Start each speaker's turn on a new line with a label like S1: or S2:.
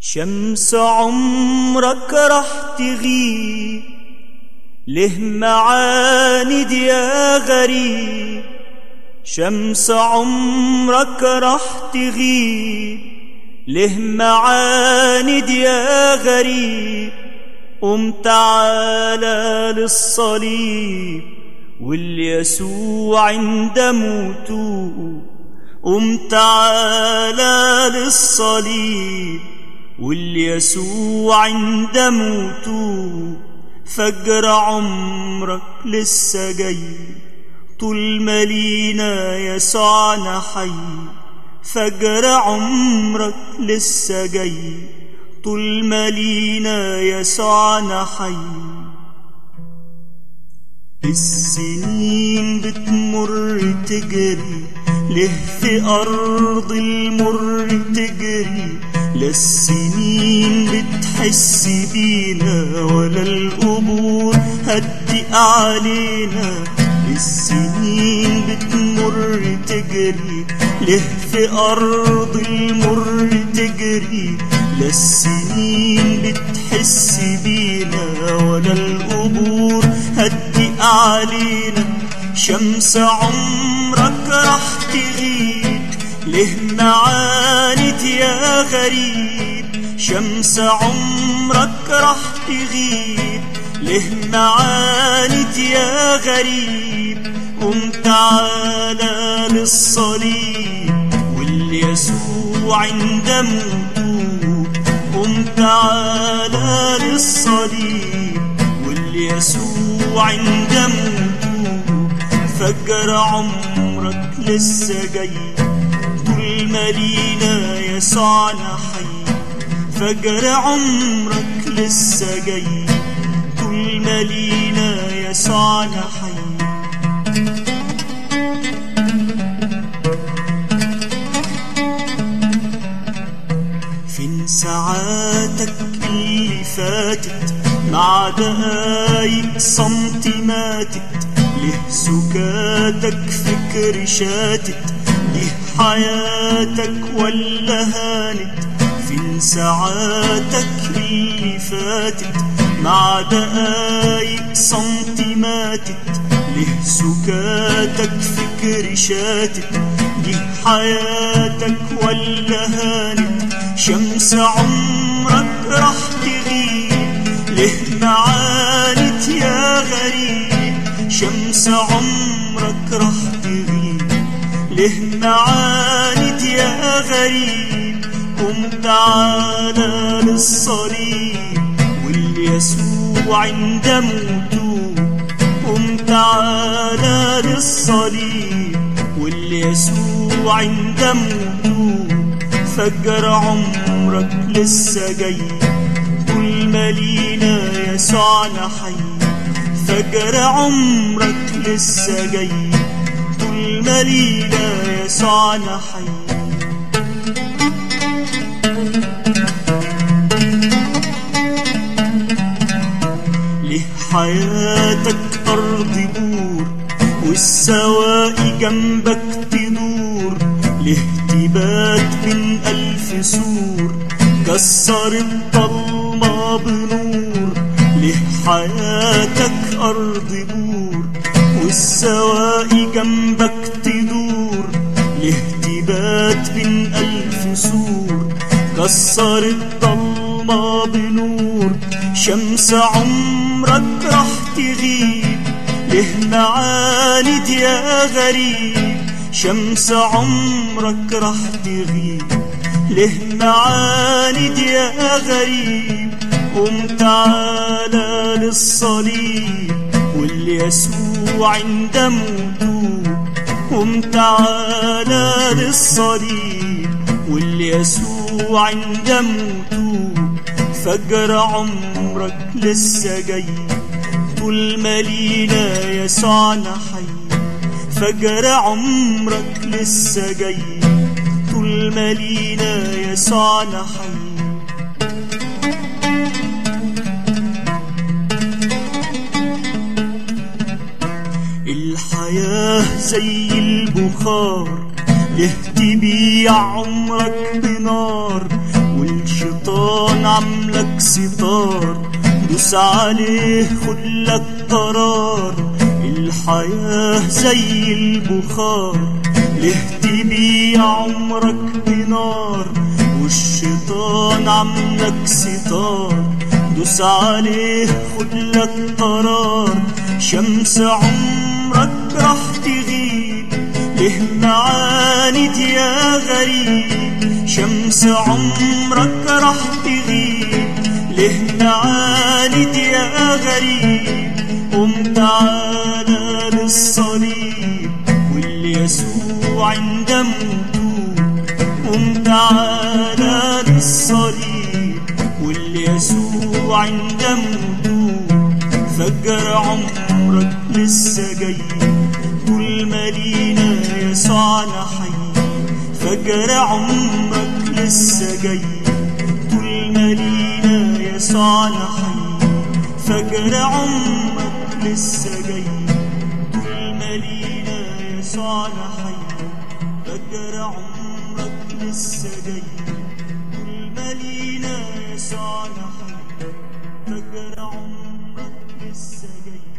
S1: شمس عمرك رح تغيب له معاند يا غريب شمس عمرك رح تغيب له معاند يا غريب قم تعالى للصليب واليسوع عند موته قم تعالى للصليب واليسوع عند موته فجر عمرك لسه جاي طول ما لينا يسوعنا حي فجر عمرك لسه جاي طول ما لينا يسوعنا حي السنين بتمر تجري له في أرض المر تجري لا السنين بتحس بينا ولا القبور هدي علينا السنين بتمر تجري له في أرض المر تجري لا السنين بتحس بينا ولا القبور هدي علينا شمس عمرك رح تغيب له معاند يا غريب شمس عمرك رح تغيب له معاند يا غريب قم تعالى للصليب واليسوع عند موته قم تعالى للصليب واليسوع عند موته فجر عمرك لسه جاي طول ما لينا يسوعنا حي فجر عمرك لسه جاي طول ما لينا يسوعنا حي فين ساعاتك اللي فاتت مع دقايق صمت ماتت ليه سكاتك فكر شاتت ليه حياتك ولا هانت فين ساعاتك اللي فاتت مع دقايق صمت ماتت ليه سكاتك فكر شاتت ليه حياتك ولا هانت شمس عمرك رح تغيب ليه معاند يا غريب شمس عمرك رح تغيب ليه معاند يا غريب قم تعالى للصليب واليسوع عند موته قم تعالى للصليب واليسوع عند موته فجر عمرك لسه جاي طول ما لينا يسوعنا حي فجر عمرك لسه جاي طول ما لينا يسوعنا حي ليه حياتك أرض بور والسواقي جنبك تدور ليه تبات بين ألف سور كسر الضلمة بنور ليه حياتك أرض بور والسواقي جنبك تدور ليه تبات بين ألف سور كسر الضلمة بنور شمس عمرك رح تغيب ليه معاند يا غريب شمس عمرك رح تغيب ليه معاند يا غريب قم تعالى للصليب واليسوع عند موته قم تعالى للصليب واليسوع عند موته فجر عمرك لسه جاي طول ما لينا يسوعنا حي فجر عمرك لسه جاي طول ما لينا يسوعنا حي الحياة زي البخار له تبيع عمرك بنار الشيطان عاملك ستار دوس عليه خدلك قرار الحياة زي البخار ليه تبيع عمرك بنار والشيطان عاملك ستار دوس عليه خدلك قرار شمس عمرك راح تغيب ليه معاند يا غريب شمس عمرك راح تغيب ليه معاند يا غريب قم تعالى للصليب واللي يسوع عند موته قم تعالى للصليب واللي يسوع عند موته فجر عمرك لسه جاي طول ما لينا يسوعنا حي فجر عمرك لسه جاي طول ما لينا يسوعنا حي فجر عمرك لسه جاي طول ما لينا يسوعنا حي فجر عمرك لسه جاي طول ما لينا يسوعنا حي فجر عمرك لسه جاي